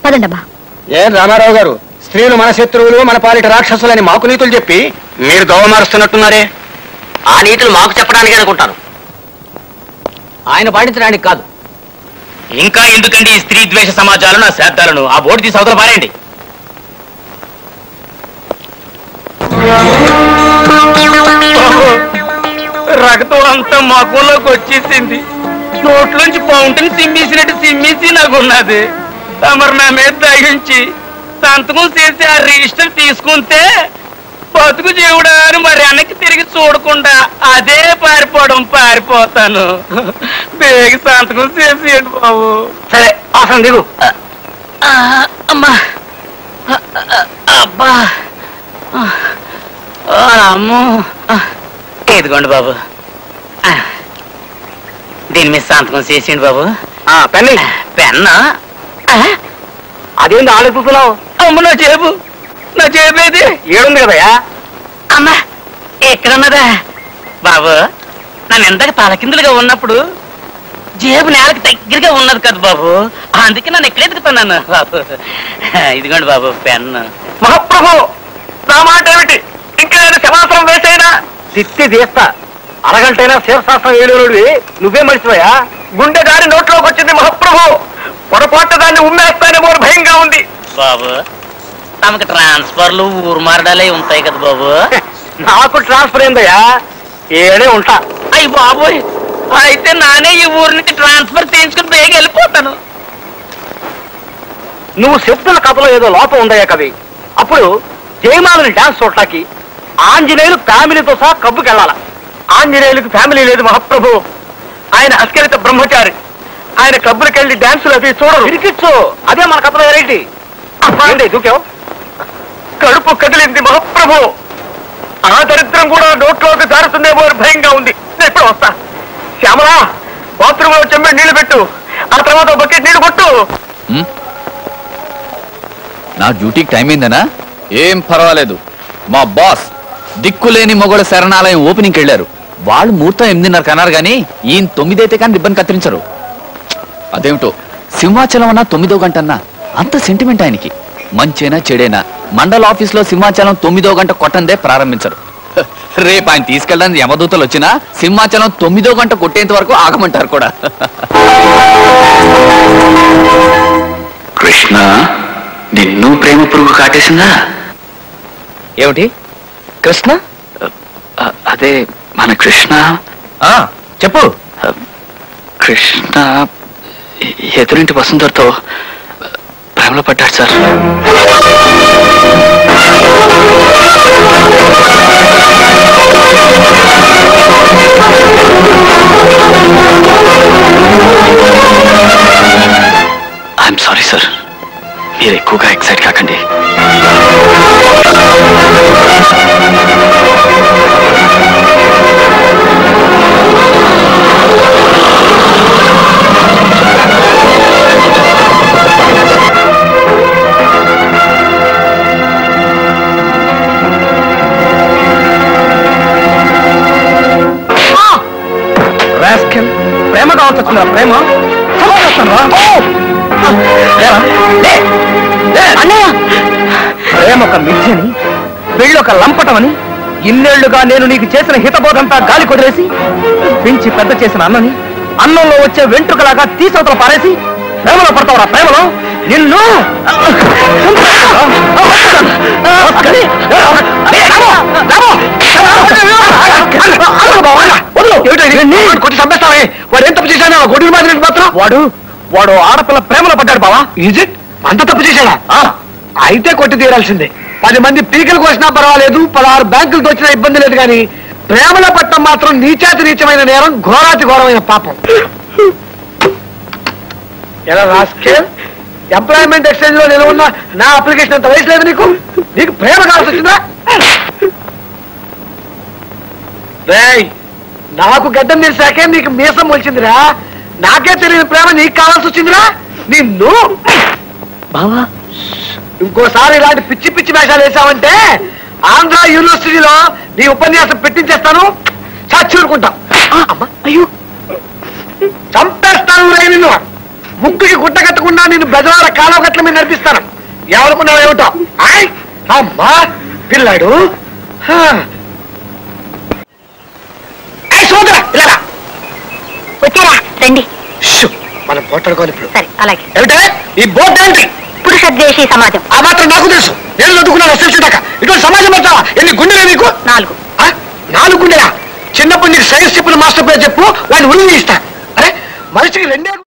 పదండమ్మా ఏం రామారావు గారు స్త్రీలు మన శత్రువులు మన పాలిట రాక్షసులని మాకు నీతులు చెప్పి మీరు దోవ మారుస్తున్నట్టున్నారే ఆ నీతులు మాకు చెప్పడానికి అనుకుంటాను ఆయన పాటించడానికి కాదు ఇంకా ఎందుకండి ఈ స్త్రీ ద్వేష సమాజాలను ఆ శాబ్దాలను ఆ బోర్డు తీసి అవతల పారేయండి రక్తం అంతా మకంలోకి వచ్చేసింది నోట్లోంచి పౌంటిని సిమ్మేసినట్టు సిమ్మేసి నాకు ఉన్నది తమరు నా మీద దయించి సంతకం చేసి ఆ రిజిస్టర్ తీసుకుంటే బతుకు దేవుడా అని మరి వెనక్కి తిరిగి చూడకుండా అదే పారిపోవడం పారిపోతాను బేగి సంతకం చేసేయండి బాబు సరే ఆసనం దిగు అమ్మా అబ్బా అమ్మో ఇదిగోండి బాబు దీని మీద సంతకం చేసేయండి బాబు ఆ, పెన్ని పెన్నా అదేంటి ఆలోచిస్తున్నావు అమ్మ నా జేబు నా జేబు ఏది ఏడుంది కదయా అమ్మా ఎక్కడున్నదా బాబు నన్ను ఎంతగా తలకిందులుగా ఉన్నప్పుడు జేబు నేలకు దగ్గరగా ఉన్నది కదా బాబు అందుకే నన్ను ఎక్కడ ఎదుగుతున్నాను బాబు ఇదిగోండి బాబు పెన్ను మహాప్రభు నా మాట ఏమిటి ఇంకా నేను క్షమాసనం వేసేనా తిత్తి తీస్తా అరగంటైనా శివశాస్త్రం ఏడునుడివి నువ్వే మర్చిపోయా గుండె దాని నోట్లోకి వచ్చింది మహాప్రభు పొరపాటు దాన్ని ఉమ్మేస్తానేమో అని భయంగా ఉంది బాబు తమకు ట్రాన్స్ఫర్లు ఊరు మారడాలే ఉంటాయి కదా బాబు నాకు ట్రాన్స్ఫర్ అయిందయ్యా ఏడే ఉంటా అయ్యి బాబోయ్ అయితే నానే ఈ ఊరు నుంచి ట్రాన్స్ఫర్ చేయించుకుని బేగ వెళ్ళిపోతాను నువ్వు చెప్తున్న కథలో ఏదో లోపం ఉందయ్యా కవి అప్పుడు జయమాలని డాన్స్ చూడటానికి ఆంజనేయులు ఫ్యామిలీతో సహా కబ్బుకి వెళ్ళాల ఆంజనేయులకు ఫ్యామిలీ లేదు మహాప్రభు ఆయన అస్కరిత బ్రహ్మచారి ఆయన క్లబ్బులకి వెళ్ళి డాన్సులు అవి చూడరు ఇరికిచ్చు అదే మన కథలో వెరైటీ ఏంటి దూకావు కడుపు కదిలింది మహాప్రభు ఆ దరిద్రం కూడా నోట్లోకి జారుతుందేమో అని భయంగా ఉంది నేను ఇప్పుడు వస్తా శ్యామలా బాత్రూమ్ లో చెమ్మె నీళ్లు పెట్టు ఆ తర్వాత బకెట్ నీళ్లు కొట్టు ఉమ్? నా డ్యూటీకి టైం అయిందనా ఏం పర్వాలేదు మా బాస్ దిక్కులేని మొగోళ్ళ శరణాలయం ఓపెనింగ్కి వెళ్ళారు వాళ్ళు ముహూర్తం ఎనిమిదిన్నర కన్నారు కానీ ఈయన తొమ్మిదైతే కానీ రిబ్బన్ కత్తిరించరు అదేమిటో సింహాచలం అన్నా తొమ్మిదో గంట అన్నా అంత సెంటిమెంట్ ఆయనకి మంచేనా చెడేనా మండల ఆఫీస్లో సింహాచలం తొమ్మిదో గంట కొట్టందే ప్రారంభించరు హ, రేపు ఆయన తీసుకెళ్ళడానికి యమదూతలు వచ్చినా సింహాచలం తొమ్మిదో గంట కొట్టేంత వరకు ఆగమంటారు కూడా కృష్ణ నిన్ను ప్రేమ పురుగు కాటేసిందా ఏమిటి కృష్ణ అ- అదే మన కృష్ణ ఆ, చెప్పు కృష్ణ ఎ- ఎదురింటి వసుంధరతో ప్రేమలో పడ్డాడు సార్ ఐఎమ్ సారీ సార్ మీరు ఎక్కువగా ఎక్సైట్ కాకండి రాస్కెల్ ప్రేమ కావాల్సి వచ్చిందా ప్రేమ ప్రేమ ఒక మిథ్యని పెళ్ళొక లంపటమని ఇన్నేళ్లుగా నేను నీకు చేసిన హితబోధంతా గాలి కొదిలేసి పెంచి పెద్ద చేసిన అన్నని అన్నంలో వచ్చే వెంట్రుకలాగా తీసవతల పారేసి ప్రేమలో పడతావురా ప్రేమలో నిన్ను కొట్టి చంపేస్తావే వాడు ఏం తప్పు చేశాను గొడ్డు మాదిరి మాత్రం వాడు వాడు ఆడపిల్ల ప్రేమలో పడ్డాడు బావా ఈజ్ ఇట్ అంత తప్పు చేశాడా అయితే కొట్టి తీరాల్సిందే పది మంది పీకలు కోసినా పర్వాలేదు పదహారు బ్యాంకులు దోచినా ఇబ్బంది లేదు కానీ ప్రేమలో పట్టడం మాత్రం నీచాతి నీచమైన నేరం ఘోరాతి ఘోరమైన పాపం ఎలా రాస్కే ఎంప్లాయ్మెంట్ ఎక్స్చేంజ్ లో నేను ఉన్న నా అప్లికేషన్ అంత వయసు లేదు నీకు నీకు ప్రేమ కావాల్సి వచ్చిందా రేయ్ నాకు గడ్డం తెలిసాకే నీకు మీసం మొలిచిందిరా నాకే తెలియని ప్రేమ నీకు కావాల్సి వచ్చిందిరా నిన్ను బావా ఇంకోసారి ఇలాంటి పిచ్చి పిచ్చి వేషాలు వేసావంటే ఆంధ్ర యూనివర్సిటీలో నీ ఉపన్యాసం పెట్టించేస్తాను చచ్చి ఊరుకుంటాం అయ్యో చంపేస్తాను రే నిన్ను ముక్కుకి గుట్ట కట్టకుండా నేను బెదవాడ కాలం గట్ల మీద నడిపిస్తాను ఎవరుకున్నావు ఏమిటో ఆయ్ అమ్మా పిల్లాడు హా. ఏయ్, సోదరా, ఇలా రా. వచ్చారా రండి షూ, మనం పోట్లాడుకోవాలి ఇప్పుడు సరే అలాగే ఏమిటే ఈ బోట్ ఏంటి పురుష ద్వేషీ సమాజం ఆ మాత్రం నాకు తెలుసు నేను చదువుకున్నాను ఎస్ఎల్సీ దాకా ఇటువంటి సమాజం వచ్చావా ఎన్ని గుండెలే నీకు నాలుగు ఆ? నాలుగు గుండెలా చిన్నప్పుడు నీకు సైన్స్ చెప్పిన మాస్టర్ పేరు చెప్పు వాడిని ఉల్లి ఇస్తా అరే మనిషికి రెండే